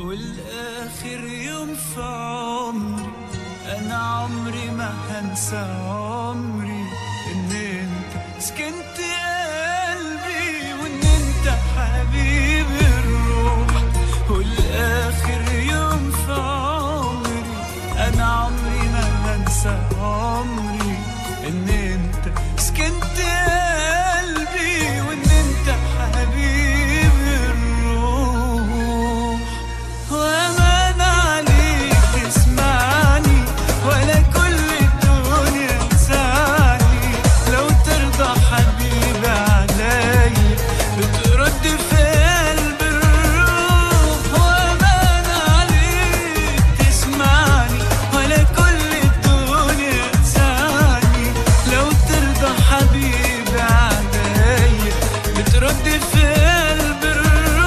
والآخر يوم في عمري أنا عمري ما هنسى عمري إن أنت سكنت قلبي وإن أنت حبيب الروح والآخر يوم في عمري أنا عمري ما هنسى عمري إن أنت سكنت قلبي وإن أنت حبيب الروح وأمان عليك تسمعني ولا كل الدنيا تسعني لو ترضى حبيبي عليا بترد في قلب الروح وأمان عليك تسمعني ولا كل الدنيا تسعني لو ترضى حبيبي عليا بترد في قلب الروح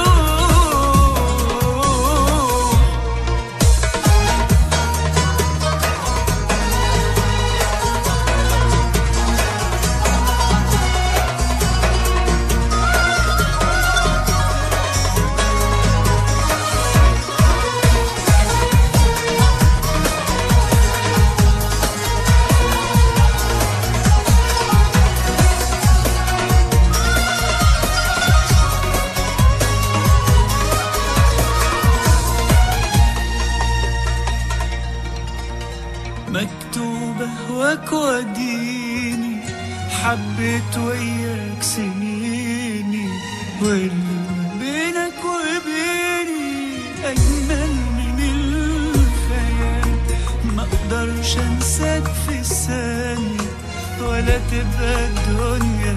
مكتوبة هواك وديني حبيت وياك سنيني واللي ما بينك وبيني أجمل من الخيال ما أقدرش أنساك في الثانية ولا تبقى الدنيا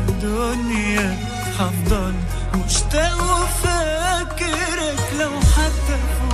دنيا هفضل مشتاق وفاكرك لو حتى في